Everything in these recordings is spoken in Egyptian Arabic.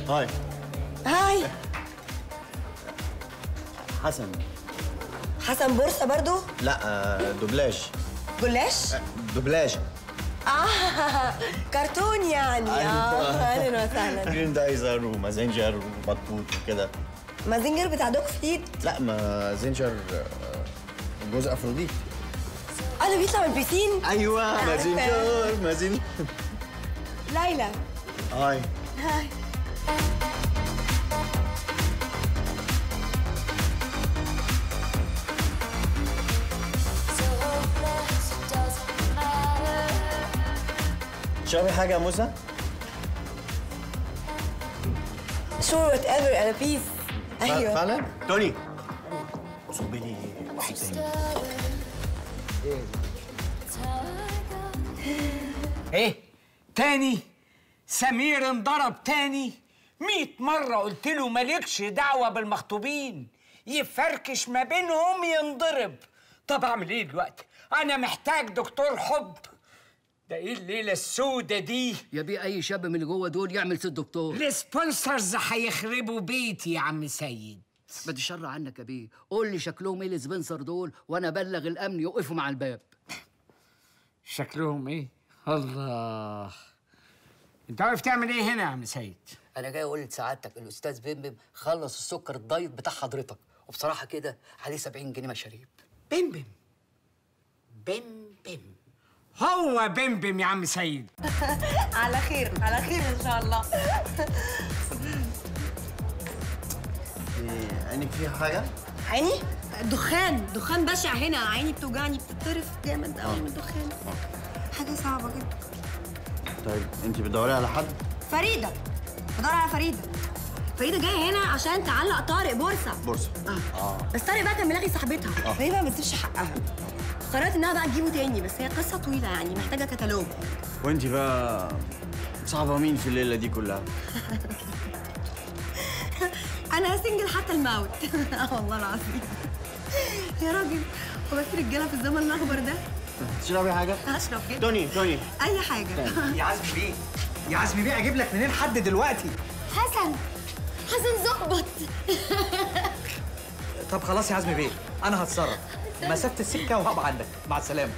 هاي هاي حسن حسن بورصه برضو لا آه، دوبلاج جلاش آه، دوبلاج اه كرتون يعني اه اهلا وسهلا جريندايزر ومازنجر وبطوط وكده مازنجر بتاع دوك فيد لا مازنجر آه، جوز افروديت انا بيطلع من البيسين ايوه عارفة. مازنجر مازنجر ليلى هاي هاي تشربي حاجه يا موسى شور وات ايفر انا بيس ايوه فعلا توني صبي لي تاني ايه تاني سمير انضرب تاني مئة مرة قلت له مالكش دعوة بالمخطوبين يفركش ما بينهم ينضرب طب اعمل ايه دلوقتي انا محتاج دكتور حب ده ايه الليلة السودة دي يا بيه اي شاب من اللي جوه دول يعمل ست دكتور السبونسرز هيخربوا بيتي يا عم سيد بعد الشر عنك يا بيه قول لي شكلهم ايه السبنسر دول وانا ابلغ الامن يوقفوا مع الباب شكلهم ايه الله انت عارف تعمل ايه هنا يا عم سيد انا جاي اقول لسعادتك الاستاذ بيمبم خلص السكر الدايت بتاع حضرتك وبصراحه كده عليه 70 جنيه مشاريب بم بم بم بم هو بم بم يا عم سيد على خير على خير ان شاء الله إيه، عينك فيها حاجه عيني دخان دخان بشع هنا عيني بتوجعني بتطرف جامد قوي من الدخان حاجه صعبه جدا طيب انت بتدوري على حد فريده بدور على فريده فريده جايه هنا عشان تعلق طارق بورصه بورصه اه بس طارق بقى كان ملاغي صاحبتها فهي بقى ما بتسيبش حقها قررت انها بقى تجيبه تاني بس هي قصه طويله يعني محتاجه كتالوج وانت بقى صعبه مين في الليله دي كلها انا سنجل حتى الموت اه والله العظيم يا راجل هو في رجاله في الزمن الاخضر ده تشربي حاجه هشرب كده توني توني اي حاجه يا عزمي بيه يا عزمي بيه اجيب لك منين حد دلوقتي حسن حسن ظبط طب خلاص يا عزمي بيه انا هتصرف مسافه السكه وهبقى عندك مع السلامه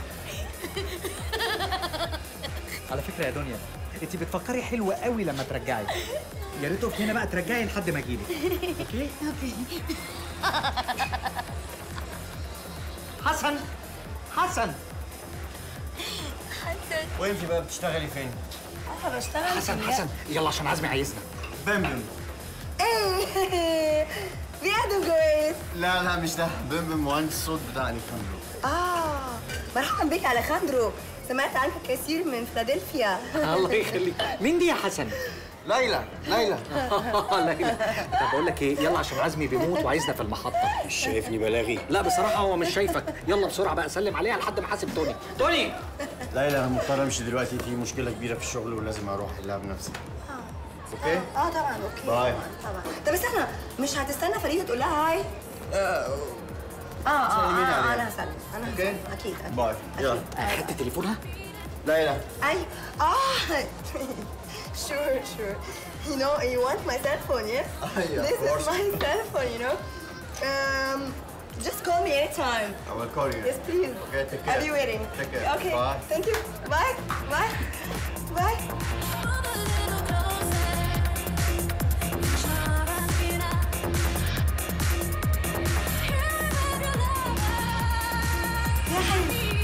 على فكره يا دنيا انت بتفكري حلوه قوي لما ترجعي يا ريت تقف هنا بقى ترجعي لحد ما اجيلك اوكي حسن حسن وانت بقى بتشتغلي فين انا بشتغل حسن حسن يلا عشان عزمي عايزنا بمبم ايه بيقدم جواز لا لا مش ده بمبم مهندس الصوت بتاع الكاميرا اه مرحبا بك اليخاندرو سمعت عنك كثير من فيلادلفيا الله يخليك مين دي يا حسن ليلى ليلى لا لا طب بقول لك ايه يلا عشان عزمي بيموت وعايزنا في المحطه مش شايفني بلاغي لا بصراحه هو مش شايفك يلا بسرعه بقى سلم عليها لحد ما حاسب توني توني ليلى انا مضطر امشي دلوقتي في مشكله كبيره في الشغل ولازم اروح احلها بنفسي اوكي اه طبعا اوكي باي. طبعا طب استنى مش هتستنى فريده تقول لها هاي اه اه سلميني اه عليها. انا هسلم انا أوكي. هسلم اكيد اكيد باي يلا خدت تليفونها ليلى اي اه sure sure you know you want my cell phone yes Yeah, this of course. is my cell phone you know um just call me anytime I will call you yes please Okay, take care. I'll be waiting Take care. okay Bye. thank you bye bye bye يا حبيبي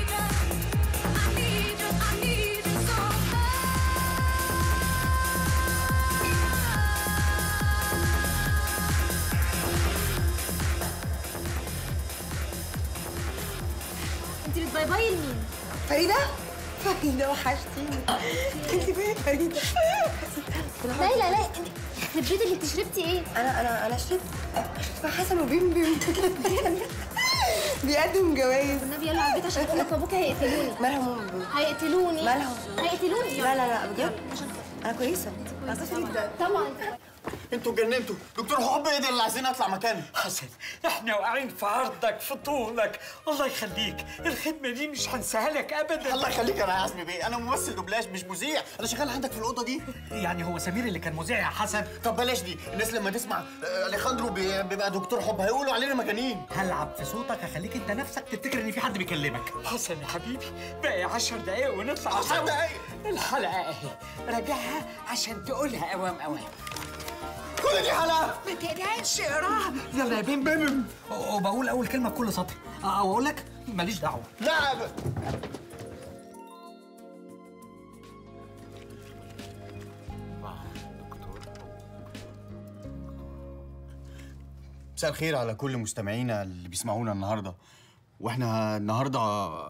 انت بتبايباي لمين؟ فريده فريده وحشتيني انت فين يا فريده لا لا لا انت يخرب بيتك انت شربتي ايه؟ انا انا انا شربت حسن وبيم بيم بيقدم جواز النبي يلا على البيت عشان امك وابوك هيقتلوني مالهم هيقتلوني مالهم؟ هيقتلوني لا لا لا بجد انا كويسه انا كويسه جدا طبعا انتوا اتجننتوا دكتور حب ايه ده اللي عايزين اطلع مكانه حسن احنا واقعين في عرضك في طولك الله يخليك الخدمه دي مش هنساها لك ابدا الله يخليك انا يا عزمي بيه انا ممثل دوبلاج مش مذيع انا شغال عندك في الاوضه دي يعني هو سمير اللي كان مذيع يا حسن طب بلاش دي الناس لما تسمع آه، اليخاندرو بي- بيبقى دكتور حب هيقولوا علينا مجانين هلعب في صوتك هخليك انت نفسك تفتكر ان في حد بيكلمك حسن يا حبيبي باقي عشر دقايق ونطلع عشر سوا. دقايق؟ الحلقه اهي راجعها عشان تقولها اوام اوام كل دي حلقه ما تقلقش اقراها يلا يا بيم بيم وبقول اول كلمه بكل سطر او اقول لك ماليش دعوه لا ب- مساء الخير على كل مستمعينا اللي بيسمعونا النهارده واحنا النهارده